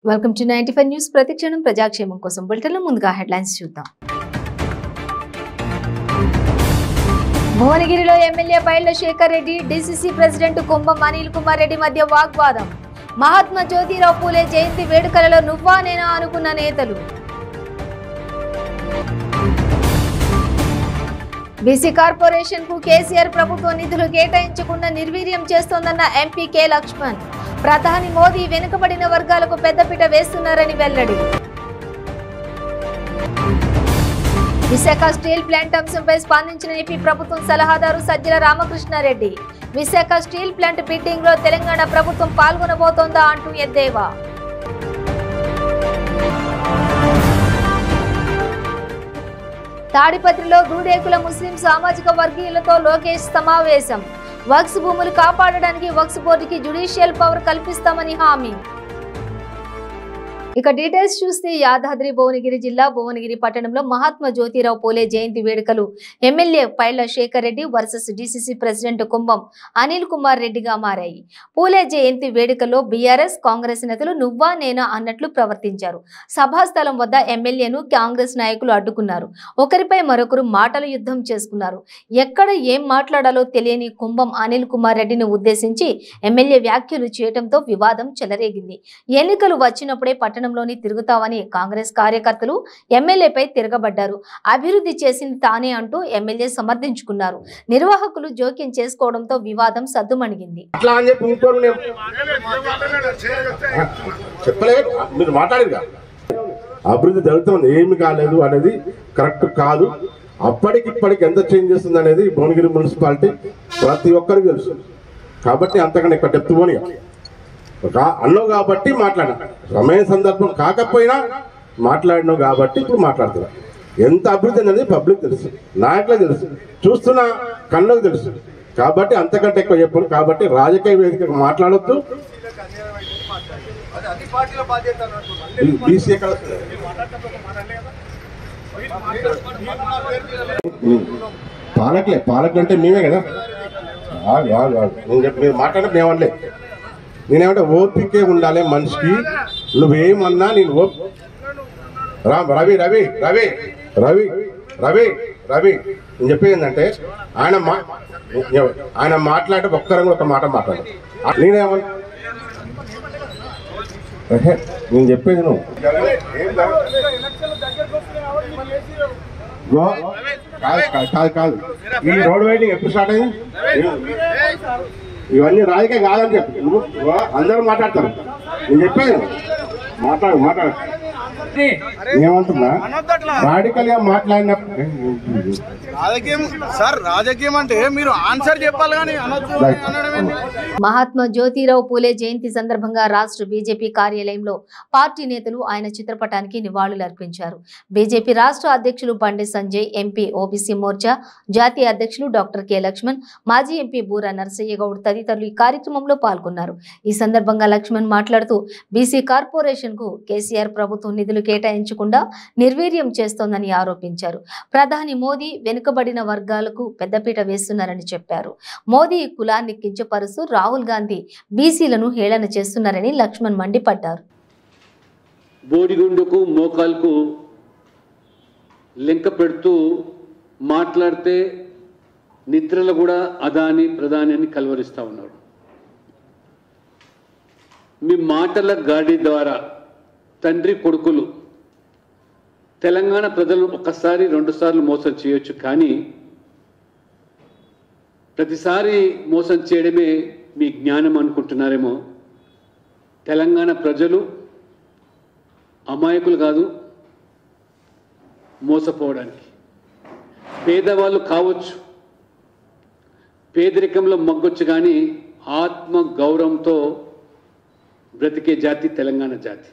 Welcome to ninety five news ప్రతిక్షణం ప్రజాక్షేమం కోసం బులెటిన్లో ముందుగా హెడ్లైన్స్ చూద్దాం భువనగిరిలో MLA Pailla Shekar Reddy DCC president Kumbham Anil Kumar Reddy మధ్య వాగ్వాదం మహాత్మా జ్యోతిరావు పూలే జయంతి వేడుకలలో నువ్వా నేనా అనుకున్న నేతలు బీసీ కార్పొరేషన్ కు కేసీఆర్ ప్రభుత్వం నిధులు కేటాయించకుండా నిర్వీర్యం చేస్తోందన్న ఎంపీ కె లక్ష్మణ్ ప్రధాని మోదీ వెనుకబడిన వర్గాలకు పెద్దపీట వేస్తున్నారని వెల్లడి విశాఖ స్టీల్ ప్లాంట్ అంశంపై స్పందించిన ఏపీ ప్రభుత్వం సలహాదారు Sajjala Ramakrishna Reddy Visakha steel plant bidding లో తెలంగాణ ప్రభుత్వం పాల్గొనబోతోందా అంటూ ఎద్దేవా తాడిపత్రిలో దూడేకుల ముస్లిం సామాజిక వర్గీయులతో లోకేష్ సమావేశం వక్స్ భూములు కాపాడడానికి వక్స్ బోర్డుకి జ్యుడిషియల్ పవర్ కల్పిస్తామని హామీ ఇక డీటెయిల్స్ చూస్తే యాదాద్రి భువనగిరి జిల్లా భువనగిరి పట్టణంలో మహాత్మా జ్యోతిరావు పూలే జయంతి వేడుకలు MLA Pailla Shekar Reddy versus DCC president Kumbham Anil Kumar రెడ్డిగా మారాయి పూలే జయంతి వేడుకలో బీఆర్ఎస్ కాంగ్రెస్ నేతలు నువ్వా నేనా అన్నట్లు ప్రవర్తించారు సభాస్థలం వద్ద ఎమ్మెల్యేను కాంగ్రెస్ నాయకులు అడ్డుకున్నారు ఒకరిపై మరొకరు మాటల యుద్ధం చేసుకున్నారు ఎక్కడ ఏం మాట్లాడాలో తెలియని కుంభం అనిల్ కుమార్ రెడ్డిని ఉద్దేశించి ఎమ్మెల్యే వ్యాఖ్యలు చేయడంతో వివాదం చెలరేగింది ఎన్నికలు వచ్చినప్పుడే పట్టణంలోని తిరుగుతామని కాంగ్రెస్ కార్యకర్తలు ఎమ్మెల్యేపై తిరగబడ్డారు అభివృద్ధి చేసింది తానే అంటూ ఎమ్మెల్యే సమర్థించుకున్నారు నిర్వాహకులు జోక్యం చేసుకోవడంతో వివాదం సద్దుమణిగింది అట్లా అని చెప్పి ఇంకోరు నేను చెప్పలేదు మీరు మాట్లాడేది అభివృద్ధి జరుగుతుంది ఏమి కాలేదు అనేది కరెక్ట్ కాదు అప్పటికిప్పటికి ఎంత చేంజ్ చేస్తుంది అనేది భువనగిరి మున్సిపాలిటీ ప్రతి ఒక్కరికి తెలుసు కాబట్టి అంతకన్నా ఎక్కువ డెప్త్ పోనీ కా- అన్నావు కాబట్టి మాట్లాడా సమయ సందర్భం కాకపోయినా మాట్లాడినావు కాబట్టి ఇప్పుడు మాట్లాడుతున్నా ఎంత అభివృద్ధి అనేది పబ్లిక్ తెలుసు నాయకులకు తెలుసు చూస్తున్న కళ్ళకు తెలుసు కాబట్టి అంతకంటే ఎక్కువ చెప్పను కాబట్టి రాజకీయ వేదిక మాట్లాడొద్దు ఈ- బీసీ ఎక్కడ ఉం. పాలకులే పాలకులు అంటే మేమే కదా ఆగు, ఆగు, ఆగు. నేను చెప్పి మీరు మాట్లాడే మేమనలే నేనేమంటే ఓపికే ఉండాలి మనిషికి నువ్వేమన్నా నేను ఓప్ రామ్ రవి రవి రవి రవి రవి రవి నేను చెప్పేది ఏంటంటే ఆయన మా ఆయన మాట్లాడే ఒక్కరం కూడా ఒక మాట మాట్లాడు నేనేమన్నా ఎహె, నేను చెప్పేది నువ్వు గో. కాదు కాదు, కాదు కాదు ఈ రోడ్ వెయిటింగ్ ఎప్పుడు స్టార్ట్ అయింది ఇవన్నీ రాజకీయ కాదని చెప్పి నువ్వు గో, అందరూ మాట్లాడతారు నేను చెప్పేది మాట్లాడు మాట్లాడు ఏమంటున్నా రాడికల్ గా మాట్లాడినప్పుడు రాజకీయం సార్ రాజకీయం అంటే మీరు ఆన్సర్ చెప్పాలి కానీ అనొద్దు Right. అనడం ఏంటి? మహాత్మా జ్యోతిరావు పూలే జయంతి సందర్భంగా రాష్ట్ర బీజేపీ కార్యాలయంలో పార్టీ నేతలు ఆయన చిత్రపటానికి నివాళులర్పించారు బీజేపీ రాష్ట్ర అధ్యక్షులు బండి సంజయ్ ఎంపీ ఓబీసీ మోర్చా జాతీయ అధ్యక్షులు డాక్టర్ కె లక్ష్మణ్ మాజీ ఎంపీ బూర నరసయ్య గౌడ్ తదితరులు ఈ కార్యక్రమంలో పాల్గొన్నారు ఈ సందర్భంగా లక్ష్మణ్ మాట్లాడుతూ బీసీ కార్పొరేషన్ కు కేసీఆర్ ప్రభుత్వం నిధులు కేటాయించకుండా నిర్వీర్యం చేస్తోందని ఆరోపించారు ప్రధాని మోదీ వెనుకబడిన వర్గాలకు పెద్దపీట వేస్తున్నారని చెప్పారు మోదీ కులాన్ని కించపరుస్తూ రాహుల్ గాంధీ బీసీలను హేళన చేస్తున్నారని లక్ష్మణ్ మండిపడ్డారు బోడిగుండుకు మోకాల్కు లెంక పెడుతూ మాట్లాడితే నిద్రలో కూడా అదాని ప్రధాని అని కలవరిస్తూ ఉన్నారు మీ మాటల గాడి ద్వారా తండ్రి కొడుకులు తెలంగాణ ప్రజలు ఒక్కసారి రెండుసార్లు మోసం చేయొచ్చు కానీ ప్రతిసారి మోసం చేయడమే మీ జ్ఞానం అనుకుంటున్నారేమో తెలంగాణ ప్రజలు అమాయకులు కాదు మోసపోవడానికి పేదవాళ్ళు కావచ్చు పేదరికంలో మగ్గొచ్చు కానీ ఆత్మ గౌరవంతో బ్రతికే జాతి తెలంగాణ జాతి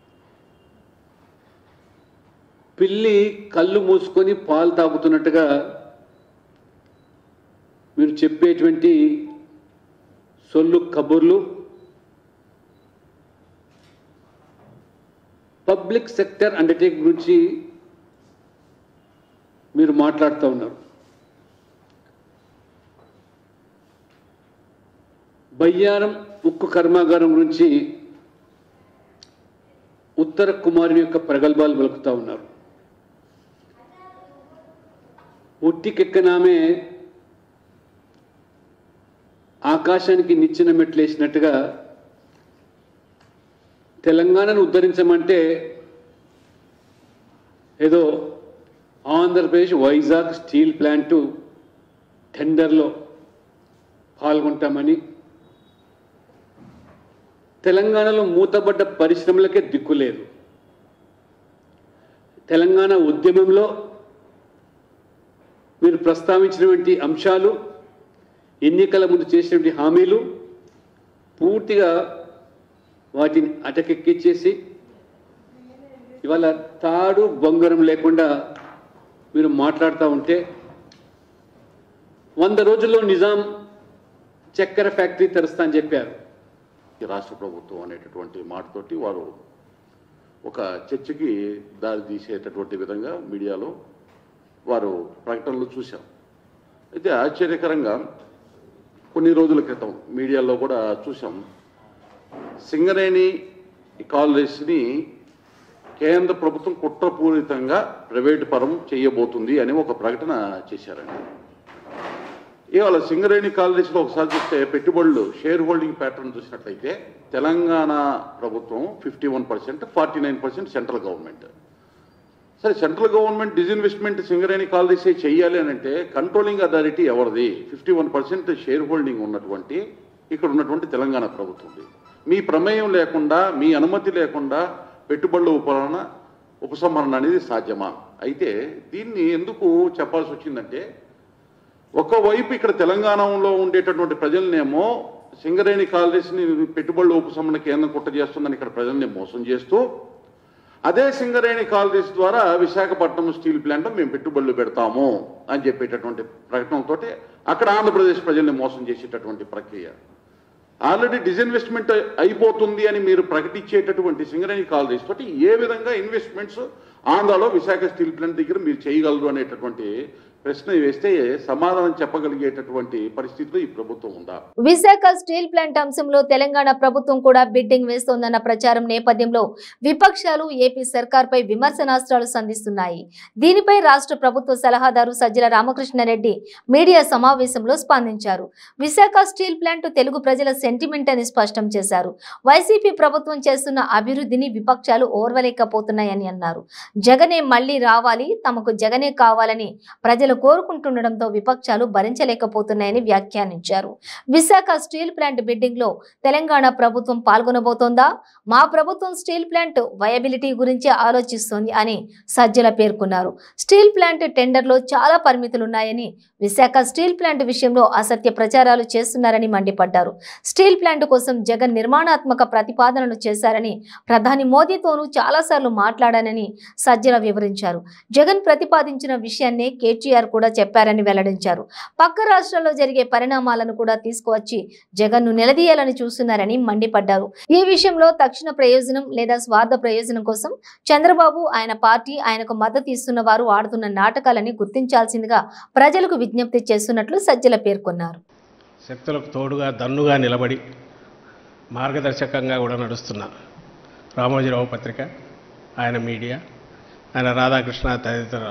పిల్లి కళ్ళు మూసుకొని పాలు తాగుతున్నట్టుగా మీరు చెప్పేటువంటి సొల్లు కబుర్లు పబ్లిక్ సెక్టర్ అండర్టేక్ గురించి మీరు మాట్లాడుతూ ఉన్నారు బయ్యారం ఉక్కు కర్మాగారం గురించి ఉత్తర కుమారుని యొక్క ప్రగల్భాలు పలుకుతా ఉన్నారు ఉట్టికెక్కనామే ఆకాశానికి నిచ్చెన మెట్లేసినట్టుగా తెలంగాణను ఉద్ధరించమంటే ఏదో ఆంధ్రప్రదేశ్ వైజాగ్ స్టీల్ ప్లాంటు టెండర్లో పాల్గొంటామని తెలంగాణలో మూతబడ్డ పరిశ్రమలకే దిక్కు లేదు తెలంగాణ ఉద్యమంలో మీరు ప్రస్తావించినటువంటి అంశాలు ఎన్నికల ముందు చేసినటువంటి హామీలు పూర్తిగా వాటిని అటకెక్కిచ్చేసి ఇవాళ తాడు బొంగరం లేకుండా మీరు మాట్లాడుతూ ఉంటే వంద రోజుల్లో నిజాం చక్కెర ఫ్యాక్టరీ తెరుస్తా అని చెప్పారు ఈ రాష్ట్ర ప్రభుత్వం అనేటటువంటి మాటతోటి వారు ఒక చర్చకి దారి తీసేటటువంటి విధంగా మీడియాలో వారు ప్రకటనలు చూశాం అయితే ఆశ్చర్యకరంగా కొన్ని రోజుల క్రితం మీడియాలో కూడా చూసాం సింగరేణి కాలేజ్ని కేంద్ర ప్రభుత్వం కుట్రపూరితంగా ప్రైవేటు పరం చేయబోతుంది అని ఒక ప్రకటన చేశారండి ఇవాళ సింగరేణి కాలనీస్లో ఒకసారి చూస్తే పెట్టుబడులు షేర్ హోల్డింగ్ ప్యాటర్న్ చూసినట్లయితే తెలంగాణ ప్రభుత్వం fifty one percent forty nine percent central government సరే సెంట్రల్ గవర్నమెంట్ డిజిన్వెస్ట్మెంట్ సింగరేణి కాలనీసే చేయాలి అని అంటే కంట్రోలింగ్ అథారిటీ ఎవరిది fifty one percent shareholding ఉన్నటువంటి ఇక్కడ ఉన్నటువంటి తెలంగాణ ప్రభుత్వంది మీ ప్రమేయం లేకుండా మీ అనుమతి లేకుండా పెట్టుబడుల ఉపరణ ఉపసంహరణ అనేది సాధ్యమా అయితే దీన్ని ఎందుకు చెప్పాల్సి వచ్చిందంటే ఒకవైపు ఇక్కడ తెలంగాణలో ఉండేటటువంటి ప్రజలనేమో సింగరేణి కాలనీస్ని పెట్టుబడుల ఉపశమన కేంద్రం కుట్ర చేస్తుందని ఇక్కడ ప్రజల్ని మోసం చేస్తూ అదే సింగరేణి కాలనీస్ ద్వారా విశాఖపట్నం స్టీల్ ప్లాంట్ మేము పెట్టుబడులు పెడతాము అని చెప్పేటటువంటి ప్రకటనతోటి అక్కడ ఆంధ్రప్రదేశ్ ప్రజల్ని మోసం చేసేటటువంటి ప్రక్రియ ఆల్రెడీ డిజిన్వెస్ట్మెంట్ అయిపోతుంది అని మీరు ప్రకటించేటటువంటి సింగరేణి కాలనీస్ తోటి ఏ విధంగా ఇన్వెస్ట్మెంట్స్ ఆంధ్రాలో విశాఖ స్టీల్ ప్లాంట్ దగ్గర మీరు చేయగలరు అనేటటువంటి ప్రశ్న వేస్తే సమాధానం చెప్పగలిగేటటువంటి పరిస్థితిలో ఈ ప్రభుత్వం ఉందా విశాఖ స్టీల్ ప్లాంట్ అంశంలో తెలంగాణ ప్రభుత్వం కూడా బిడ్డింగ్ వేస్తోందన్న ప్రచారం నేపథ్యంలో విపక్షాలు ఏపీ సర్కార్పై విమర్శనాస్త్రాలు సంధిస్తున్నాయి దీనిపై రాష్ట్ర ప్రభుత్వ సలహాదారు సజ్జల రామకృష్ణారెడ్డి మీడియా సమావేశంలో స్పందించారు విశాఖ స్టీల్ ప్లాంట్ తెలుగు ప్రజల సెంటిమెంట్ అని స్పష్టం చేశారు వైసీపీ ప్రభుత్వం చేస్తున్న అభివృద్ధిని విపక్షాలు ఓర్వలేకపోతున్నాయని అన్నారు జగనే మళ్లీ రావాలి తమకు జగనే కావాలని ప్రజలు కోరుకుంటుండటంతో విపక్షాలు భరించలేకపోతున్నాయని వ్యాఖ్యానించారు విశాఖ స్టీల్ ప్లాంట్ బిడ్డింగ్ లో తెలంగాణ ప్రభుత్వం పాల్గొనబోతోందా మా ప్రభుత్వం స్టీల్ ప్లాంట్ వయబిలిటీ గురించి ఆలోచిస్తోంది అని సజ్జల పేర్కొన్నారు స్టీల్ ప్లాంట్ టెండర్లో చాలా పరిమితులున్నాయని విశాఖ స్టీల్ ప్లాంట్ విషయంలో అసత్య ప్రచారాలు చేస్తున్నారని మండిపడ్డారు స్టీల్ ప్లాంట్ కోసం జగన్ నిర్మాణాత్మక ప్రతిపాదనలు చేశారని ప్రధాని మోదీతోనూ చాలాసార్లు మాట్లాడానని సజ్జల వివరించారు జగన్ ప్రతిపాదించిన విషయాన్నే కేటీఆర్ కూడా చెప్పారని వెల్లడించారు పక్క రాష్ట్రాల్లో జరిగే పరిణామాలను కూడా తీసుకువచ్చి జగన్ను నిలదీయాలని చూస్తున్నారని మండిపడ్డారు ఈ విషయంలో తక్షణ ప్రయోజనం లేదా స్వార్థ ప్రయోజనం కోసం చంద్రబాబు ఆయన పార్టీ ఆయనకు మద్దతు ఇస్తున్న వారు ఆడుతున్న నాటకాలని గుర్తించాల్సిందిగా ప్రజలకు విజ్ఞప్తి చేస్తున్నట్లు సజ్జల పేర్కొన్నారు శక్తులకు తోడుగా దన్నుగా నిలబడి మార్గదర్శకంగా కూడా నడుస్తున్న రామోజీరావు పత్రిక ఆయన మీడియా ఆయన రాధాకృష్ణ తదితర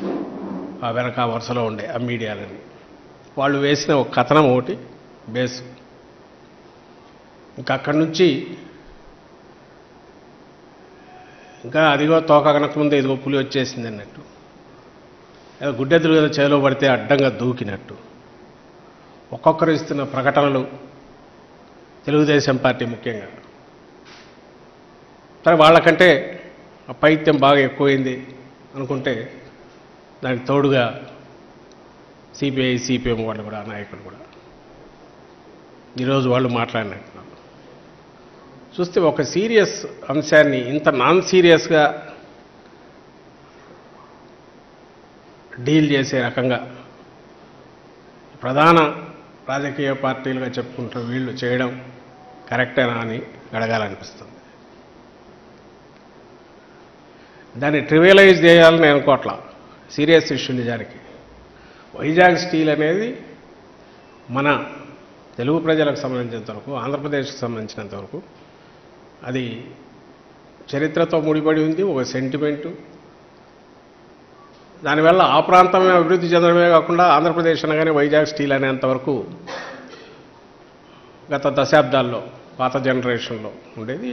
ఆ వెనక వరుసలో ఉండే ఆ మీడియాలని వాళ్ళు వేసిన ఒక కథనం ఒకటి బేస్ ఇంకా అక్కడి నుంచి ఇంకా అదిగో తోక కనకముందే ఇదిగో పులి వచ్చేసింది అన్నట్టు ఏదో గుడ్డెద్దులు కదా చేలో పడితే అడ్డంగా దూకినట్టు ఒక్కొక్కరు ఇస్తున్న ప్రకటనలు తెలుగుదేశం పార్టీ ముఖ్యంగా సరే వాళ్ళకంటే ఆ పైత్యం బాగా ఎక్కువైంది అనుకుంటే దానికి తోడుగా సిపిఐ సిపిఎం వాళ్ళు కూడా నాయకులు కూడా ఈరోజు వాళ్ళు మాట్లాడినట్టున్నారు చూస్తే ఒక సీరియస్ అంశాన్ని ఇంత నాన్ సీరియస్గా డీల్ చేసే రకంగా ప్రధాన రాజకీయ పార్టీలుగా చెప్పుకుంటూ వీళ్ళు చేయడం కరెక్టేనా అని అడగాలనిపిస్తుంది దాన్ని ట్రివియలైజ్ చేయాలని అనుకోవట్లా సీరియస్ ఇష్యూ నిజానికి వైజాగ్ స్టీల్ అనేది మన తెలుగు ప్రజలకు సంబంధించినంత వరకు ఆంధ్రప్రదేశ్కి సంబంధించినంత వరకు అది చరిత్రతో ముడిపడి ఉంది ఒక సెంటిమెంటు దానివల్ల ఆ ప్రాంతమే అభివృద్ధి చెందడమే కాకుండా ఆంధ్రప్రదేశ్ అనగానే వైజాగ్ స్టీల్ అనేంతవరకు గత దశాబ్దాల్లో పాత జనరేషన్లో ఉండేది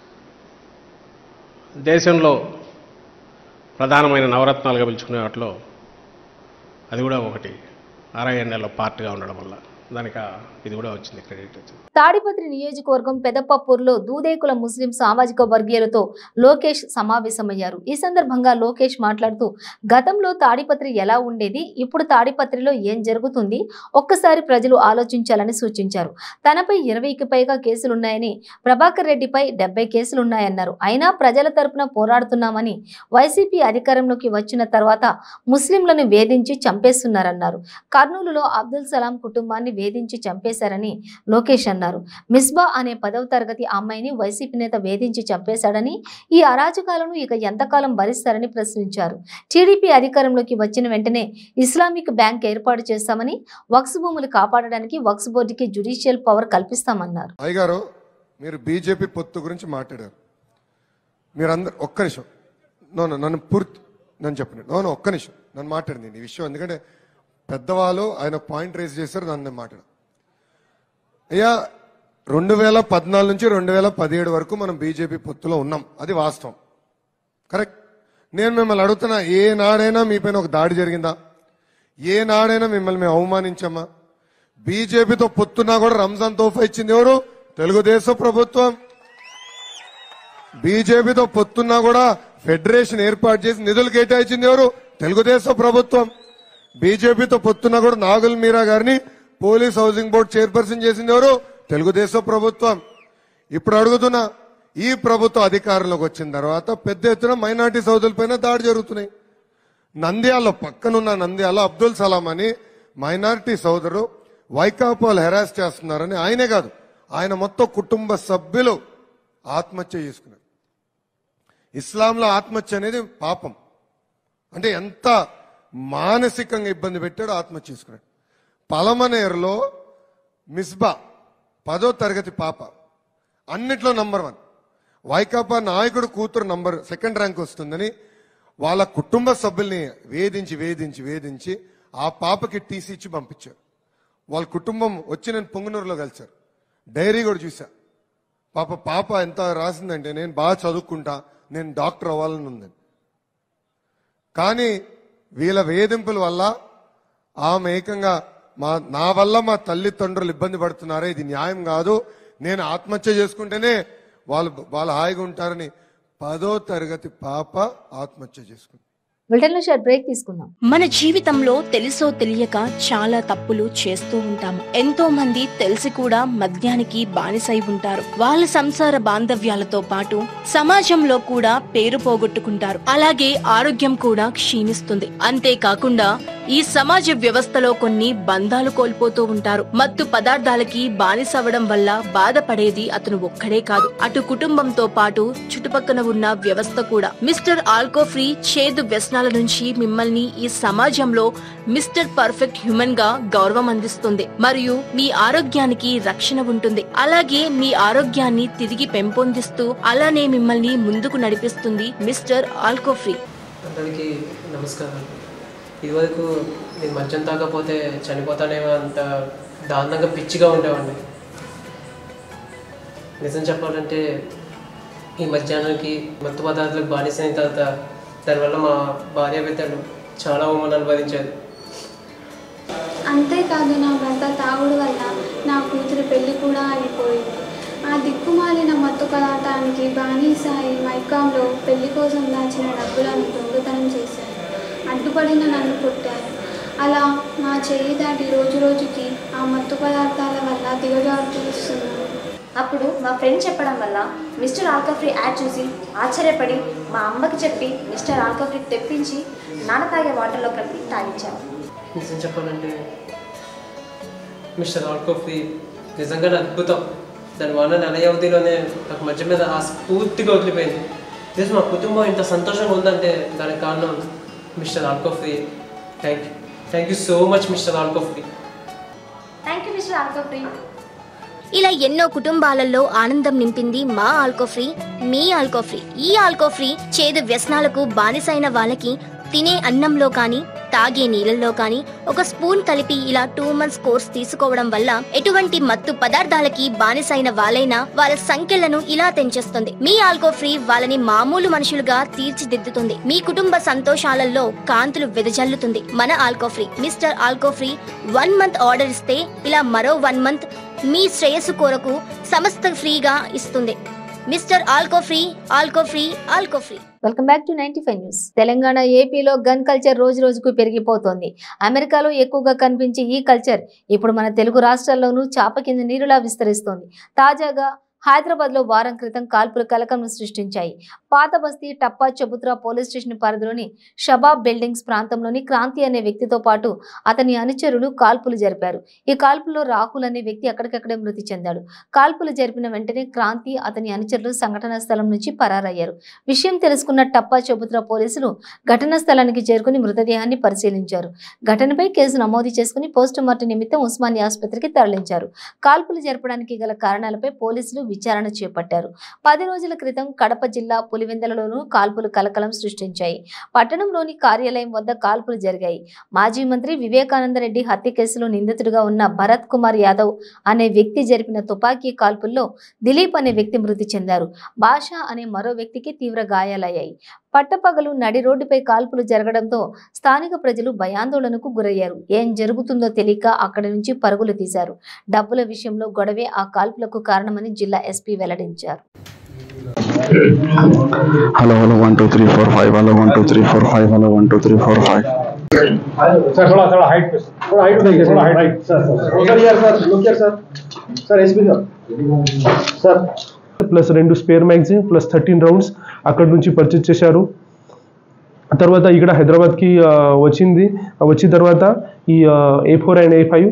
దేశంలో ప్రధానమైన నవరత్నాలుగా పిలుచుకునే వాటిలో అది కూడా ఒకటి ఆర్ఐఎన్ఎల్లో పార్ట్గా ఉండడం వల్ల దానికి ఆ- ఇది కూడా వచ్చింది క్రెడిట్ వచ్చింది తాడిపత్రి నియోజకవర్గం పెదపప్పూర్లో దూదేకుల ముస్లిం సామాజిక వర్గీయులతో లోకేష్ సమావేశమయ్యారు ఈ సందర్భంగా లోకేష్ మాట్లాడుతూ గతంలో తాడిపత్రి ఎలా ఉండేది ఇప్పుడు తాడిపత్రిలో ఏం జరుగుతుంది ఒక్కసారి ప్రజలు ఆలోచించాలని సూచించారు తనపై ఇరవైకి పైగా కేసులున్నాయని ప్రభాకర్ రెడ్డిపై డెబ్బై కేసులున్నాయన్నారు అయినా ప్రజల తరపున పోరాడుతున్నామని వైసీపీ అధికారంలోకి వచ్చిన తర్వాత ముస్లింలను వేధించి చంపేస్తున్నారన్నారు కర్నూలులో అబ్దుల్ సలాం కుటుంబాన్ని వేధించి చంపేశారని లోకేష్ అన్నారు మిస్బా అనే పదవ తరగతి అమ్మాయిని వైసీపీ నేత వేధించి చంపేశాడని ఈ అరాచకాలను ఇక ఎంతకాలం భరిస్తారని ప్రశ్నించారు టీడీపీ అధికారంలోకి వచ్చిన వెంటనే ఇస్లామిక్ బ్యాంక్ ఏర్పాటు చేస్తామని వక్స్ భూములు కాపాడడానికి వక్స్ బోర్డుకి జ్యుడిషియల్ పవర్ కల్పిస్తామన్నారు అయ్యగారు మీరు బీజేపీ పొత్తు గురించి మాట్లాడారు మీరందరు ఒక్క నిమిషం నోను నన్ను పూర్తి నన్ను చెప్పండి నోను ఒక్క నిమిషం నన్ను మాట్లాడింది ఈ విషయం ఎందుకంటే పెద్దవాళ్ళు ఆయన పాయింట్ రేజ్ చేశారు నన్ను మాట్లాడు అయ్యా రెండు వేల పద్నాలుగు నుంచి రెండు వేల పదిహేడు వరకు మనం బీజేపీ పొత్తులో ఉన్నాం అది వాస్తవం కరెక్ట్ నేను మిమ్మల్ని అడుగుతున్నా ఏ నాడైనా మీ పైన ఒక దాడి జరిగిందా ఏ నాడైనా మిమ్మల్ని మేము అవమానించామా బీజేపీతో పొత్తున్నా కూడా రంజాన్ తోఫా ఇచ్చింది ఎవరు తెలుగుదేశం ప్రభుత్వం బీజేపీతో పొత్తున్నా కూడా ఫెడరేషన్ ఏర్పాటు చేసి నిధులు కేటాయించింది ఎవరు తెలుగుదేశం ప్రభుత్వం బీజేపీతో పొత్తున్నా కూడా నాగుల్ మీరా గారిని పోలీస్ హౌసింగ్ బోర్డు చైర్పర్సన్ చేసింది ఎవరు తెలుగుదేశం ప్రభుత్వం ఇప్పుడు అడుగుతున్నా ఈ ప్రభుత్వం అధికారంలోకి వచ్చిన తర్వాత పెద్ద ఎత్తున మైనార్టీ సోదరులపైన దాడి జరుగుతున్నాయి నంద్యాల పక్కనున్న నంద్యాల అబ్దుల్ సలాం అని మైనారిటీ సోదరు వైకాపాలు హెరాస్ చేస్తున్నారని ఆయనే కాదు ఆయన మొత్తం కుటుంబ సభ్యులు ఆత్మహత్య చేసుకున్నారు ఇస్లాంలో ఆత్మహత్య అనేది పాపం అంటే ఎంత మానసికంగా ఇబ్బంది పెట్టాడో ఆత్మహత్య చేసుకున్నాడు పలమనేరులో మిస్బా పదో తరగతి పాప అన్నిట్లో నంబర్ వన్ వైకాపా నాయకుడు కూతురు నంబర్ సెకండ్ ర్యాంక్ వస్తుందని వాళ్ళ కుటుంబ సభ్యుల్ని వేధించి వేధించి వేధించి ఆ పాపకి టీసీ ఇచ్చి పంపించారు వాళ్ళ కుటుంబం వచ్చి నేను పొంగునూరులో కలిశారు డైరీ కూడా చూసా పాప పాప ఎంత రాసిందంటే నేను బాగా చదువుకుంటా నేను డాక్టర్ అవ్వాలని ఉందని కానీ వీళ్ళ వేధింపుల వల్ల ఆమె ఏకంగా మా నా వల్ల మా తల్లిదండ్రులు ఇబ్బంది పడుతున్నారే ఇది న్యాయం కాదు నేను ఆత్మహత్య చేసుకుంటేనే వాళ్ళు వాళ్ళు హాయిగా ఉంటారని పదో తరగతి పాప ఆత్మహత్య చేసుకుంది బులెటిన్లో షార్ట్ బ్రేక్ తీసుకుందాం మన జీవితంలో తెలుసో తెలియక చాలా తప్పులు చేస్తూ ఉంటాము ఎంతో మంది తెలిసి కూడా మద్యానికి బానిసై ఉంటారు వాళ్ళ సంసార బాంధవ్యాలతో పాటు సమాజంలో కూడా పేరు పోగొట్టుకుంటారు అలాగే ఆరోగ్యం కూడా క్షీణిస్తుంది అంతేకాకుండా ఈ సమాజ వ్యవస్థలో కొన్ని బంధాలు కోల్పోతూ ఉంటారు మత్తు పదార్థాలకి బానిసవ్వడం వల్ల బాధపడేది అతను ఒక్కడే కాదు అటు కుటుంబంతో పాటు చుట్టుపక్కల ఉన్న వ్యవస్థ కూడా మిస్టర్ ఆల్కో ఫ్రీ చేదు వ్యసనాల నుంచి మిమ్మల్ని ఈ సమాజంలో మిస్టర్ పర్ఫెక్ట్ హ్యూమన్ గా గౌరవం అందిస్తుంది మరియు మీ ఆరోగ్యానికి రక్షణ ఉంటుంది అలాగే మీ ఆరోగ్యాన్ని తిరిగి పెంపొందిస్తూ అలానే మిమ్మల్ని ముందుకు నడిపిస్తుంది మిస్టర్ ఆల్కో ఫ్రీ అందరికీ నమస్కారం ఇదివరకు నేను మద్యం తాగకపోతే చనిపోతానేమో అంత దారుణంగా పిచ్చిగా ఉండేవాడిని నిజం చెప్పాలంటే ఈ మధ్యాహ్నానికి మత్తు పదార్థాలకు బానిసైన తర్వాత దానివల్ల మా భార్య బిడ్డలు చాలా అవమానం అనుభవించారు అంతేకాదు నా భర్త తాగుడు వల్ల నా కూతురి పెళ్లి కూడా అయిపోయింది ఆ దిక్కుమాలిన మత్తు పదార్థానికి బానిసాయి మైకాంలో పెళ్లి కోసం దాచిన డబ్బులను దొంగతనం చేశారు అడ్డుపడిన నన్ను కొట్టారు అలా నా చెయ్యి దాటి రోజు రోజుకి ఆ మత్తు పదార్థాల వల్ల దిగజారుతున్నాను అప్పుడు మా ఫ్రెండ్ చెప్పడం వల్ల మిస్టర్ ఆల్కఫ్రీ యాడ్ చూసి ఆశ్చర్యపడి మా అమ్మకి చెప్పి మిస్టర్ ఆల్కఫ్రీ తెప్పించి నాన్న తాగే వాటర్లో కలిపి తాగించాను నిజం చెప్పాలంటే మిస్టర్ ఆల్కోఫీ నిజంగానే అద్భుతం దాని వల్ల నెల వ్యవధిలోనే నాకు మధ్య మీద ఆ స్ఫూర్తిగా వదిలిపోయింది తెలుసు మా కుటుంబం ఇంత సంతోషంగా ఉందంటే దానికి కారణం mister Alcofree thank you thank you so much mister Alcofree thank you mister Alcofree ఇలా ఎన్నో కుటుంబాలలో ఆనందం నింపింది మా ఆల్కోఫ్రీ మీ ఆల్కోఫ్రీ ఈ ఆల్కోఫ్రీ చేదు వ్యసనాలకు బానిసైన వాళ్ళకి తినే అన్నంలో కానీ తాగే నీళ్ళల్లో కానీ ఒక స్పూన్ కలిపి ఇలా టూ మంత్స్ కోర్స్ తీసుకోవడం వల్ల ఎటువంటి మత్తు పదార్థాలకి బానిసైన వాళ్ళైనా వాళ్ళ సంఖ్యలను ఇలా తెంచేస్తుంది మీ ఆల్కోఫ్రీ వాళ్ళని మామూలు మనుషులుగా తీర్చిదిద్దుతుంది మీ కుటుంబ సంతోషాలలో కాంతులు వెదజల్లుతుంది మన Alcofree mister Alcofree one month order ఇస్తే ఇలా మరో వన్ మంత్ మీ శ్రేయస్సు కొరకు సమస్త ఫ్రీగా ఇస్తుంది mister Alcofree Alcofree Alcofree welcome back to ninety five news Telangana ఏపీలో గన్ కల్చర్ రోజు రోజుకు పెరిగిపోతోంది అమెరికాలో ఎక్కువగా కనిపించే ఈ కల్చర్ ఇప్పుడు మన తెలుగు రాష్ట్రాల్లోనూ చాప కింద నీరులా విస్తరిస్తోంది తాజాగా హైదరాబాద్ లో వారం క్రితం కాల్పులు కలకంను సృష్టించాయి పాత బస్తీ టప్పా చబుత్రా పోలీస్ స్టేషన్ పరిధిలోని షబాబ్ బిల్డింగ్స్ ప్రాంతంలోని క్రాంతి అనే వ్యక్తితో పాటు అతని అనుచరులు కాల్పులు జరిపారు ఈ కాల్పుల్లో రాహుల్ అనే వ్యక్తి అక్కడికక్కడే మృతి చెందాడు కాల్పులు జరిపిన వెంటనే క్రాంతి అతని అనుచరులు సంఘటనా స్థలం నుంచి పరారయ్యారు విషయం తెలుసుకున్న టప్పా చబుత్రా పోలీసులు ఘటనా స్థలానికి చేరుకుని మృతదేహాన్ని పరిశీలించారు ఘటనపై కేసు నమోదు చేసుకుని పోస్టుమార్టం నిమిత్తం ఉస్మానియా ఆసుపత్రికి తరలించారు కాల్పులు జరపడానికి గల కారణాలపై పోలీసులు విచారణ చేపట్టారు పది రోజుల క్రితం కడప జిల్లా పులివెందలలోనూ కాల్పులు కలకలం సృష్టించాయి పట్టణంలోని కార్యాలయం వద్ద కాల్పులు జరిగాయి మాజీ మంత్రి వివేకానందరెడ్డి హత్య కేసులో నిందితుడిగా ఉన్న భరత్ కుమార్ యాదవ్ అనే వ్యక్తి జరిపిన తుపాకీ కాల్పుల్లో దిలీప్ అనే వ్యక్తి మృతి చెందారు భాష అనే మరో వ్యక్తికి తీవ్ర గాయాలయ్యాయి పట్టపగలు నడి రోడ్డుపై కాల్పులు జరగడంతో స్థానిక ప్రజలు భయాందోళనకు గురయ్యారు ఏం జరుగుతుందో తెలియక అక్కడి నుంచి పరుగులు తీశారు డబ్బుల విషయంలో గొడవే ఆ కాల్పులకు కారణమని జిల్లా ఎస్పీ వెల్లడించారు hello hello one two three four five hello one two three four five hello one two three four five sir थोड़ा थोड़ा हाइट पे थोड़ा हाइट पे थोड़ा height sir sir yaar sir look yaar sir sir SP sir sir plus రెండు spare magazine plus thirteen rounds అక్కడ నుంచి purchase చేశారు తర్వాత ఇక్కడ హైదరాబాద్కి ఆ, వచ్చింది వచ్చిన తర్వాత ఈ A four and A five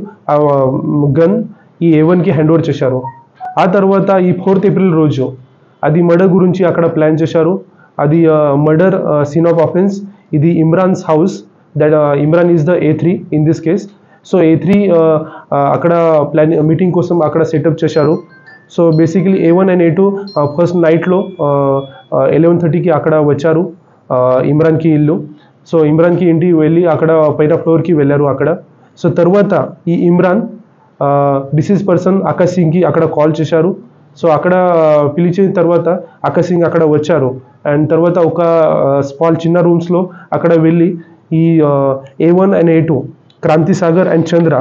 gun ఈ ఏ వన్కి హ్యాండ్ ఓవర్ చేశారు ఆ తర్వాత ఈ ఫోర్త్ ఏప్రిల్ రోజు అది మర్డర్ గురించి అక్కడ ప్లాన్ చేశారు అది మర్డర్ సీన్ ఆఫ్ ఆఫెన్స్ ఇది Imran's house that Imran is the A three in this case so A three అక్కడ ప్లాన్ మీటింగ్ కోసం అక్కడ సెటప్ చేశారు so basically A one and A two first నైట్లో ఎలెవెన్ థర్టీకి అక్కడ వచ్చారు ఆ, ఇమ్రాన్కి ఇల్లు సో ఇమ్రాన్కి ఇంటికి వెళ్ళి అక్కడ పైన ఫ్లోర్కి వెళ్ళారు అక్కడ సో తర్వాత ఈ ఇమ్రాన్ డిసీజ్ పర్సన్ ఆకాశ్ సింగ్కి అక్కడ కాల్ చేశారు సో అక్కడ పిలిచిన తర్వాత ఆకాశ్ సింగ్ అక్కడ వచ్చారు అండ్ తర్వాత ఒక స్మాల్ చిన్న రూమ్స్లో అక్కడ వెళ్ళి ఈ A one and A two Kranthi Sagar and Chandra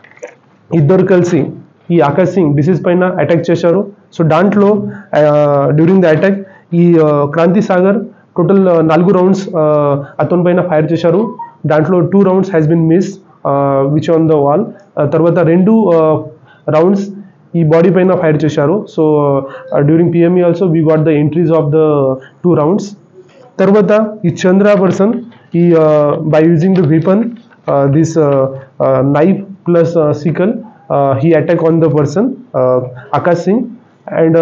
ఇద్దరు కలిసి ఈ ఆకాశ్ సింగ్ డిసీజ్ పైన అటాక్ చేశారు సో దాంట్లో డ్యూరింగ్ ద అటాక్ ఈ ఆ, క్రాంతి సాగర్ టోటల్ నాలుగు రౌండ్స్ అతని పైన ఫైర్ చేశారు దాంట్లో two rounds has been miss which on the wall తర్వాత రెండు రౌండ్స్ ఈ బాడీ పైన ఫైర్ చేశారు so during PME also we got the entries of the two rounds తర్వాత ఈ చంద్ర పర్సన్ ఈ by using the weapon this knife plus sickle he attack on the person Akash Singh and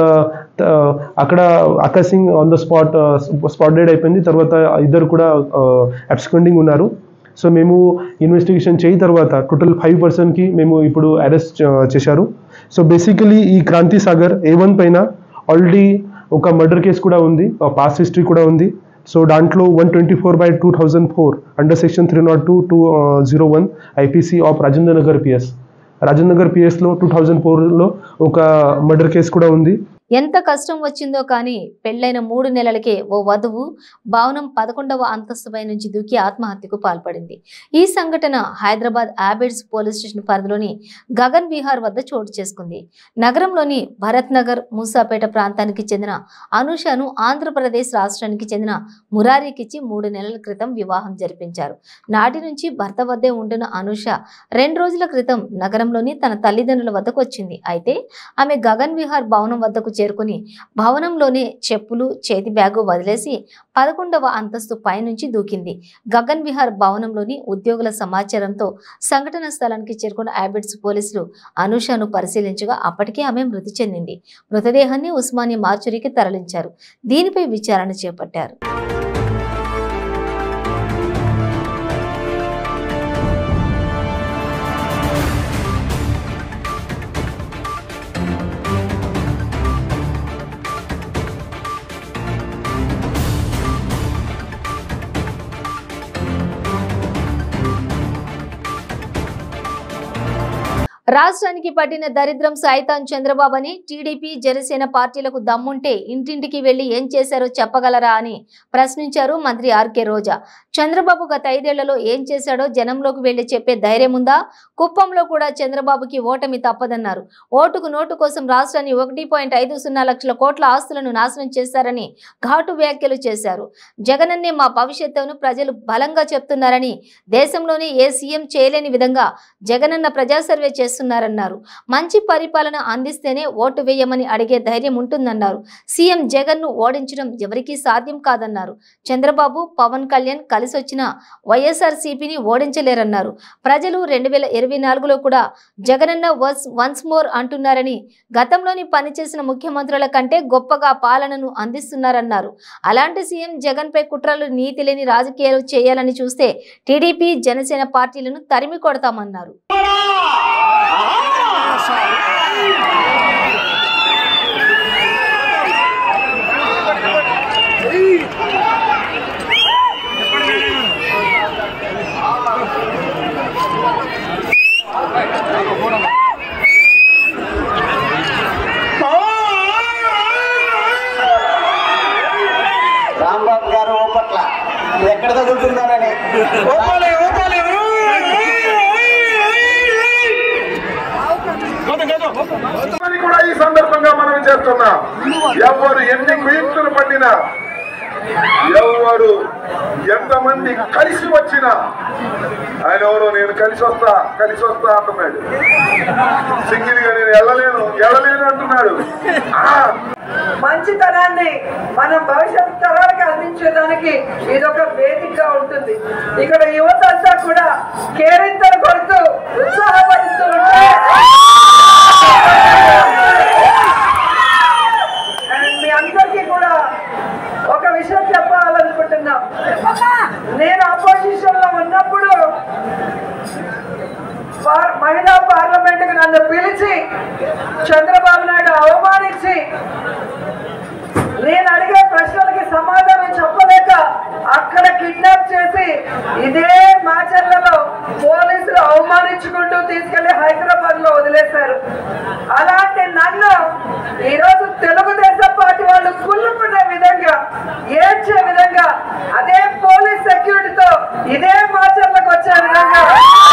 అక్కడ Akash Singh on the spot spot dead అయిపోయింది తర్వాత ఇద్దరు కూడా అబ్స్కండింగ్ ఉన్నారు so మేము ఇన్వెస్టిగేషన్ చేయి తర్వాత టోటల్ ఫైవ్ పర్సన్కి మేము ఇప్పుడు అరెస్ట్ చేశారు సో బేసికలీ ఈ క్రాంతి సాగర్ ఏ వన్ పైన ఆల్రెడీ ఒక మర్డర్ కేసు కూడా ఉంది పాస్ హిస్టరీ కూడా ఉంది సో దాంట్లో one twenty four by two thousand four under section three not two two zero one IPC of Rajendra Nagar PS Rajendra Nagar పిఎస్లో టూ థౌజండ్ ఫోర్లో ఒక మర్డర్ కేసు కూడా ఉంది ఎంత కష్టం వచ్చిందో కానీ పెళ్లైన మూడు నెలలకే ఓ వధువు భవనం పదకొండవ అంతస్తుపై నుంచి దూకి ఆత్మహత్యకు పాల్పడింది ఈ సంఘటన హైదరాబాద్ ఆబిడ్స్ పోలీస్ స్టేషన్ పరిధిలోని గగన్ విహార్ వద్ద చోటు చేసుకుంది నగరంలోని భరత్ నగర్ మూసాపేట ప్రాంతానికి చెందిన అనుషను ఆంధ్రప్రదేశ్ రాష్ట్రానికి చెందిన మురారికిచ్చి మూడు నెలల క్రితం వివాహం జరిపించారు నాటి నుంచి భర్త వద్దే ఉంటున్న అనుష రెండు రోజుల క్రితం నగరంలోని తన తల్లిదండ్రుల వద్దకు వచ్చింది అయితే ఆమె గగన్ విహార్ భవనం వద్దకు చేరుకుని భవనంలోనే చెప్పులు చేతి బ్యాగు వదిలేసి పదకొండవ అంతస్తు పైనుంచి దూకింది గగన్ విహార్ భవనంలోని ఉద్యోగుల సమాచారంతో సంఘటన స్థలానికి చేరుకున్న యాబిడ్స్ పోలీసులు అనూషను పరిశీలించగా అప్పటికే ఆమె మృతి చెందింది మృతదేహాన్ని ఉస్మానియా మార్చురీకి తరలించారు దీనిపై విచారణ చేపట్టారు రాష్ట్రానికి పట్టిన దరిద్రం సాయితాన్ చంద్రబాబు అని టీడీపీ జనసేన పార్టీలకు దమ్ముంటే ఇంటింటికి వెళ్లి ఏం చేశారో చెప్పగలరా అని ప్రశ్నించారు మంత్రి ఆర్కే రోజా చంద్రబాబు గత ఐదేళ్లలో ఏం చేశాడో జనంలోకి వెళ్లి చెప్పే ధైర్యం ఉందా కుప్పంలో కూడా చంద్రబాబుకి ఓటమి తప్పదన్నారు ఓటుకు నోటు కోసం రాష్ట్రాన్ని ఒకటి పాయింట్ ఐదు సున్నా లక్షల కోట్ల ఆస్తులను నాశనం చేశారని ఘాటు వ్యాఖ్యలు చేశారు జగనన్నే మా భవిష్యత్తును ప్రజలు బలంగా చెప్తున్నారని దేశంలోనే ఏ సీఎం చేయలేని విధంగా జగనన్న ప్రజా సర్వే చేస్తున్నారన్నారు మంచి పరిపాలన అందిస్తేనే ఓటు వేయమని అడిగే ధైర్యం ఉంటుందన్నారు సీఎం జగన్ ను ఓడించడం ఎవరికీ సాధ్యం కాదన్నారు చంద్రబాబు పవన్ కళ్యాణ్ కలిసి వచ్చిన వైఎస్ఆర్ సిపిని ఓడించలేరన్నారు ప్రజలు రెండు వేల ఇరవై నాలుగులో కూడా జగనన్న వన్స్ వన్స్ మోర్ అంటున్నారని గతంలోని పనిచేసిన ముఖ్యమంత్రుల కంటే గొప్పగా పాలనను అందిస్తున్నారన్నారు అలాంటి సీఎం జగన్ పై కుట్రలు నీతి లేని రాజకీయాలు చేయాలని చూస్తే టీడీపీ జనసేన పార్టీలను తరిమి కొడతామన్నారు రాంబాబు గారు ఓపట్ల ఎక్కడ తగులుతున్నారని అని కూడా ఈ సందర్భంగా మనం చేస్తున్నాం ఎవరు ఎన్ని కుయుక్తులు పడినా ఎవరు ఎంతమంది కలిసి వచ్చినా ఆయన ఎవరు నేను కలిసి వస్తా కలిసి వస్తా అంటున్నాడు సింగిల్ గా నేను వెళ్ళలేను వెళ్ళలేను అంటున్నాడు ఆ, మంచితనాన్ని మనం భవిష్యత్ తరాలకు అందించేదానికి ఇదొక వేదికగా ఉంటుంది ఇక్కడ యువత అంతా కూడా కేరింతలు కొడుతూ ఉత్సాహపడుతూ ఉంటే And మీ అందరికీ కూడా ఒక విషయం చెప్పాలనుకుంటున్నాం నేను అపోజిషన్ లో ఉన్నప్పుడు పార్- మహిళా పార్లమెంట్ కి నన్ను పిలిచి చంద్రబాబు నాయుడు అవమానించి నేను అడిగే ప్రశ్నలకి సమాధానం చెప్పలేక అక్కడ కిడ్నాప్ చేసి ఇదే మాచర్లలో పోలీసులు అవమానించుకుంటూ తీసుకెళ్లి హైదరాబాద్ లో వదిలేశారు అలాంటి నన్ను ఈరోజు తెలుగుదేశం పార్టీ వాళ్ళు కుళ్ళుకునే విధంగా ఏడ్చే విధంగా అదే పోలీస్ సెక్యూరిటీతో ఇదే మాచర్లకు వచ్చే విధంగా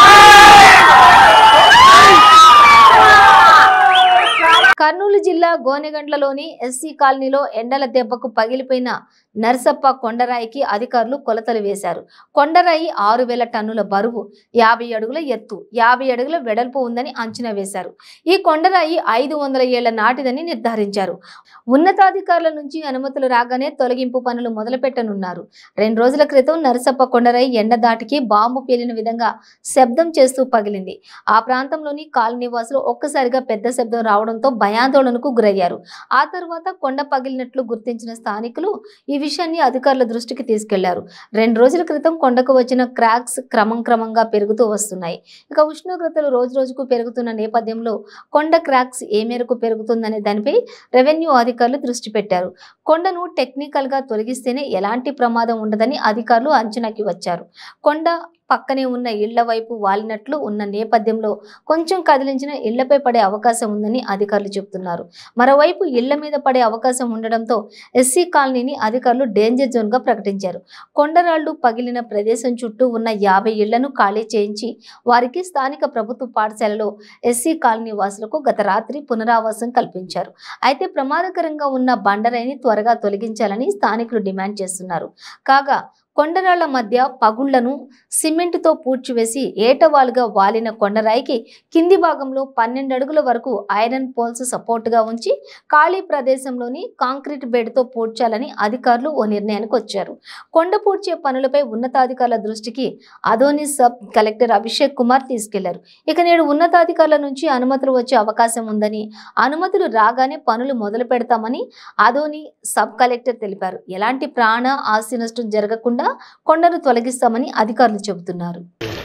కర్నూలు జిల్లా గోనెగండ్లలోని ఎస్సీ కాలనీలో ఎండల దెబ్బకు పగిలిపోయిన నర్సప్ప కొండరాయికి అధికారులు కొలతలు వేశారు కొండరాయి ఆరు వేల టన్నుల బరువు యాభై అడుగుల ఎత్తు యాభై అడుగుల వెడల్పు ఉందని అంచనా వేశారు ఈ కొండరాయి ఐదు వందల ఏళ్ల నాటిదని నిర్ధారించారు ఉన్నతాధికారుల నుంచి అనుమతులు రాగానే తొలగింపు పనులు మొదలుపెట్టనున్నారు రెండు రోజుల క్రితం నరసప్ప కొండరాయి ఎండ దాటికి బాంబు పేలిన విధంగా శబ్దం చేస్తూ పగిలింది ఆ ప్రాంతంలోని కాలనీ వాసులు ఒక్కసారిగా పెద్ద శబ్దం రావడంతో భయాందోళనకు గురయ్యారు ఆ తర్వాత కొండ పగిలినట్లు గుర్తించిన స్థానికులు ఈ విషయాన్ని అధికారుల దృష్టికి తీసుకెళ్లారు రెండు రోజుల క్రితం కొండకు వచ్చిన క్రాక్స్ క్రమం క్రమంగా పెరుగుతూ వస్తున్నాయి ఇక ఉష్ణోగ్రతలు రోజు రోజుకు పెరుగుతున్న నేపథ్యంలో కొండ క్రాక్స్ ఏ మేరకు పెరుగుతుందనే దానిపై రెవెన్యూ అధికారులు దృష్టి పెట్టారు కొండను టెక్నికల్ గా తొలగిస్తేనే ఎలాంటి ప్రమాదం ఉండదని అధికారులు అంచనాకి వచ్చారు కొండ పక్కనే ఉన్న ఇళ్ల వైపు వాలినట్లు ఉన్న నేపథ్యంలో కొంచెం కదిలించిన ఇళ్లపై పడే అవకాశం ఉందని అధికారులు చెబుతున్నారు మరోవైపు ఇళ్ల మీద పడే అవకాశం ఉండడంతో ఎస్సీ కాలనీని అధికారులు డేంజర్ జోన్ గా ప్రకటించారు కొండరాళ్లు పగిలిన ప్రదేశం చుట్టూ ఉన్న యాభై ఇళ్లను ఖాళీ చేయించి వారికి స్థానిక ప్రభుత్వ పాఠశాలలో ఎస్సీ కాలనీ వాసులకు గత రాత్రి పునరావాసం కల్పించారు అయితే ప్రమాదకరంగా ఉన్న బండరాయిని త్వరగా తొలగించాలని స్థానికులు డిమాండ్ చేస్తున్నారు కాగా కొండరాళ్ల మధ్య పగుళ్లను సిమెంటుతో పూడ్చివేసి ఏటవాలుగా వాలిన కొండరాయికి కింది భాగంలో పన్నెండు అడుగుల వరకు ఐరన్ పోల్స్ సపోర్టుగా ఉంచి ఖాళీ ప్రదేశంలోని కాంక్రీట్ బెడ్తో పూడ్చాలని అధికారులు ఓ నిర్ణయానికి వచ్చారు కొండ పూడ్చే పనులపై ఉన్నతాధికారుల దృష్టికి అదోని సబ్ కలెక్టర్ అభిషేక్ కుమార్ తీసుకెళ్లారు ఇక నేడు ఉన్నతాధికారుల నుంచి అనుమతులు వచ్చే అవకాశం ఉందని అనుమతులు రాగానే పనులు మొదలు పెడతామని అదోని సబ్ కలెక్టర్ తెలిపారు ఎలాంటి ప్రాణ ఆస్తి నష్టం జరగకుండా కొండను తొలగిస్తామని అధికారులు చెబుతున్నారు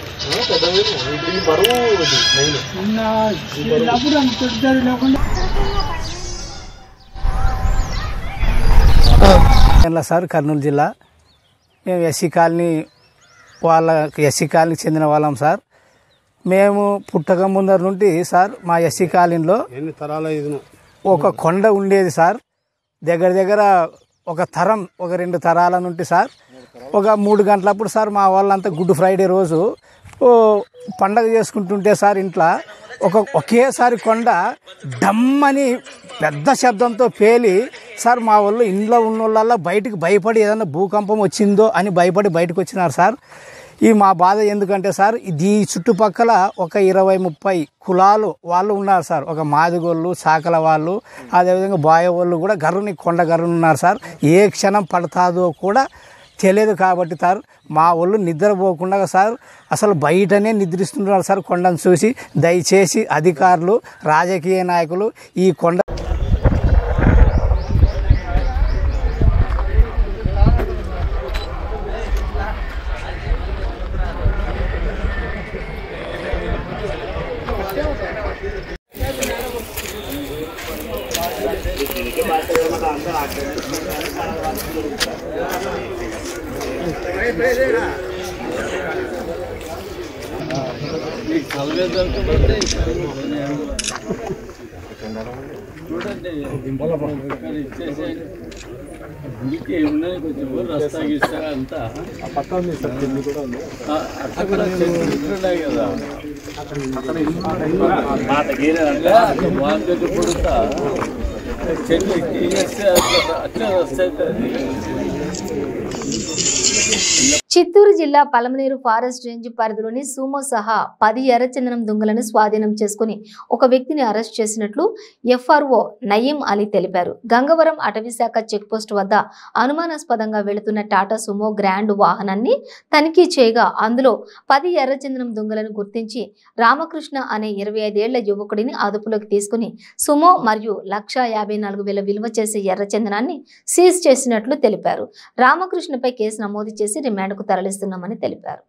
కేరళ సార్ కర్నూలు జిల్లా మేము ఎస్సీ కాలనీ వాళ్ళ ఎస్సీ కాలనీకి చెందిన వాళ్ళం సార్ మేము పుట్టక ముందర నుండి సార్ మా ఎస్సీ కాలనీలో ఎన్ని తరాల ఇది ఒక కొండ ఉండేది సార్ దగ్గర దగ్గర ఒక తరం ఒక రెండు తరాల నుండి సార్ ఒక మూడు గంటలప్పుడు సార్ మా వాళ్ళంతా గుడ్ ఫ్రైడే రోజు ఓ పండగ చేసుకుంటుంటే సార్ ఇంట్లో ఒక ఒకేసారి కొండ డమ్మని పెద్ద శబ్దంతో పేలి సార్ మా వాళ్ళు ఇంట్లో ఉన్న వాళ్ళ బయటికి భయపడి ఏదైనా భూకంపం వచ్చిందో అని భయపడి బయటకు వచ్చినారు సార్ ఈ మా బాధ ఎందుకంటే సార్ ఇది ఈ చుట్టుపక్కల ఒక ఇరవై ముప్పై కులాలు వాళ్ళు ఉన్నారు సార్ ఒక మాదిగోళ్ళు సాకల వాళ్ళు అదేవిధంగా బాయ వాళ్ళు కూడా గర్రుని కొండ గర్రుని ఉన్నారు సార్ ఏ క్షణం పడతాదో కూడా తెలియదు కాబట్టి సార్ మా వాళ్ళు నిద్రపోకుండా సార్ అసలు బయటనే నిద్రిస్తున్నారు సార్ కొండను చూసి దయచేసి అధికారులు రాజకీయ నాయకులు ఈ కొండ చిత్తూరు జిల్లా పలమనేరు ఫారెస్ట్ రేంజ్ పరిధిలోని సూమో సహా పది ఎర్రచందనం దొంగలను స్వాధీనం చేసుకుని ఒక వ్యక్తిని అరెస్ట్ చేసినట్లు ఎఫ్ఆర్ఓ నయీం అలీ తెలిపారు గంగవరం అటవీశాఖ చెక్పోస్ట్ వద్ద అనుమానాస్పదంగా వెళుతున్న టాటా సుమో గ్రాండ్ వాహనాన్ని తనిఖీ చేయగా అందులో పది ఎర్రచందనం దొంగలను గుర్తించి రామకృష్ణ అనే ఇరవై ఐదేళ్ల యువకుడిని అదుపులోకి తీసుకుని సుమో మరియు లక్ష యాభై నాలుగు వేల విలువ చేసే ఎర్రచందనాన్ని సీజ్ చేసినట్లు తెలిపారు రామకృష్ణపై కేసు నమోదు చేసి రిమాండ్కు తరలిస్తున్నామని తెలిపారు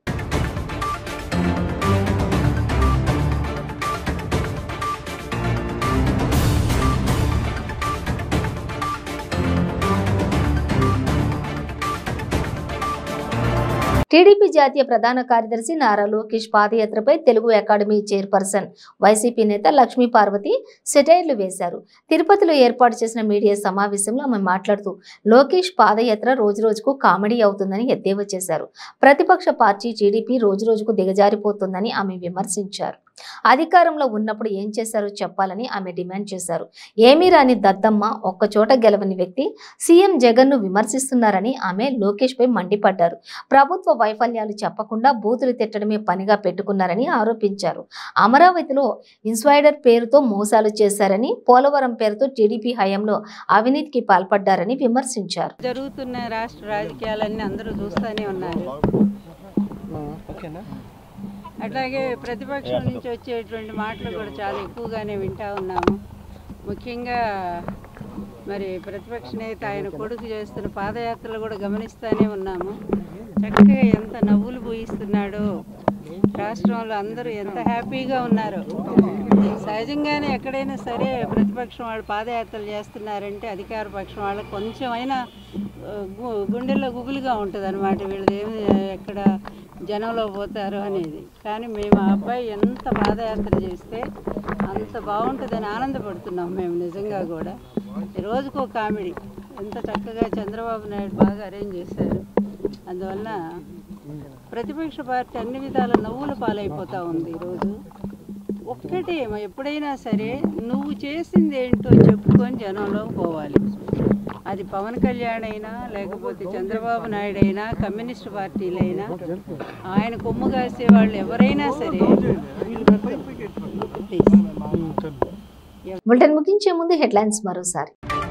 టీడీపీ జాతీయ ప్రధాన కార్యదర్శి నారా లోకేష్ పాదయాత్రపై తెలుగు అకాడమీ చైర్పర్సన్ వైసీపీ నేత లక్ష్మీ పార్వతి సెటైర్లు వేశారు తిరుపతిలో ఏర్పాటు చేసిన మీడియా సమావేశంలో ఆమె మాట్లాడుతూ లోకేష్ పాదయాత్ర రోజురోజుకు కామెడీ అవుతుందని ఎద్దేవా చేశారు ప్రతిపక్ష పార్టీ టీడీపీ రోజురోజుకు దిగజారిపోతుందని ఆమె విమర్శించారు అధికారంలో ఉన్నప్పుడు ఏం చేశారో చెప్పాలని ఆమె డిమాండ్ చేశారు ఏమీ రాని దద్దమ్మ ఒక్కచోట గెలవని వ్యక్తి సీఎం జగన్ను విమర్శిస్తున్నారని ఆమె లోకేష్ పై మండిపడ్డారు ప్రభుత్వ వైఫల్యాలు చెప్పకుండా బూతులు తిట్టడమే పనిగా పెట్టుకున్నారని ఆరోపించారు అమరావతిలో ఇన్స్వైడర్ పేరుతో మోసాలు చేశారని పోలవరం పేరుతో టీడీపీ హయాంలో అవినీతికి పాల్పడ్డారని విమర్శించారు జరుగుతున్న రాష్ట్ర రాజకీయాలన్నీ అందరూ చూస్తూనే ఉన్నారు అట్లాగే ప్రతిపక్షం నుంచి వచ్చేటువంటి మాటలు కూడా చాలా ఎక్కువగానే వింటా ఉన్నాము ముఖ్యంగా మరి ప్రతిపక్ష నేత ఆయన కొడుకు చేస్తున్న పాదయాత్రలు కూడా గమనిస్తూనే ఉన్నాము చక్కగా ఎంత నవ్వులు పూయిస్తున్నాడో రాష్ట్రంలో అందరూ ఎంత హ్యాపీగా ఉన్నారు సహజంగానే ఎక్కడైనా సరే ప్రతిపక్షం వాళ్ళు పాదయాత్రలు చేస్తున్నారంటే అధికార పక్షం వాళ్ళకి కొంచెమైనా ఆ, గు- గుండెల్లో గుబులుగా ఉంటుంది అనమాట వీళ్ళది ఏమి ఎక్కడ జనంలో పోతారు అనేది కానీ మేము ఆ అబ్బాయి ఎంత పాదయాత్ర చేస్తే అంత బాగుంటుందని ఆనందపడుతున్నాం మేము నిజంగా కూడా ఈ రోజుకో కామెడీ ఎంత చక్కగా చంద్రబాబు నాయుడు బాగా అరేంజ్ చేశారు అందువల్ల ప్రతిపక్ష పార్టీ అన్ని విధాల నవ్వుల పాలైపోతూ ఉంది ఈరోజు ఒక్కటే ఎప్పుడైనా సరే నువ్వు చేసింది ఏంటో చెప్పుకొని జనంలో పోవాలి అది పవన్ కళ్యాణ్ అయినా లేకపోతే చంద్రబాబు నాయుడు అయినా కమ్యూనిస్ట్ పార్టీలైనా ఆయన కొమ్ము కాసే వాళ్ళు ఎవరైనా సరే బులెటిన్ ముగించే ముందు హెడ్లైన్స్ మరోసారి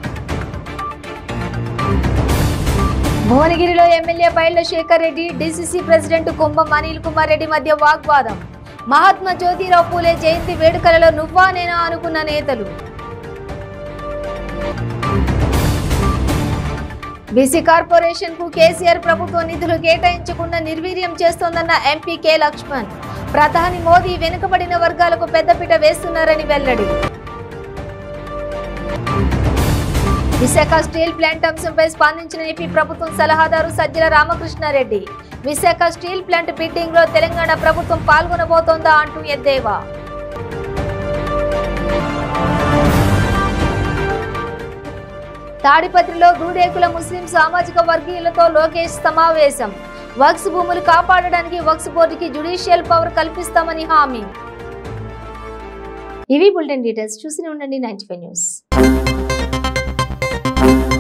భువనగిరిలో MLA Pailla Shekar Reddy DCC president Kumbham Anil Kumar Reddy మధ్య వాగ్వాదం మహాత్మా జ్యోతిరావు పూలే జయంతి వేడుకలలో నువ్వా నేనా అనుకున్న నేతలు బీసీ కార్పొరేషన్ కు కేసీఆర్ ప్రభుత్వ నిధులు కేటాయించకుండా నిర్వీర్యం చేస్తోందన్న ఎంపీ కె లక్ష్మణ్ ప్రధాని మోదీ వెనుకబడిన వర్గాలకు పెద్దపీట వేస్తున్నారని వెల్లడి విశాఖ స్టీల్ ప్లాంట్ అంశంపై స్పందించిన ఏపీ ప్రభుత్వం సలహాదారు Sajjala Ramakrishna Reddy Visakha steel plant bidding లో తెలంగాణ ప్రభుత్వం పాల్గొనబోతోందా అంటూ ఎద్దేవా తాడిపత్రిలో దూదేకుల ముస్లిం సామాజిక వర్గీయులతో లోకేష్ సమావేశం వక్స్ భూములు కాపాడడానికి వక్స్ బోర్డుకి జ్యుడిషియల్ పవర్ కల్పిస్తామని హామీ ఇవి బులెటిన్ డీటెయిల్స్ చూసి ఉండండి నైన్టీ న్యూస్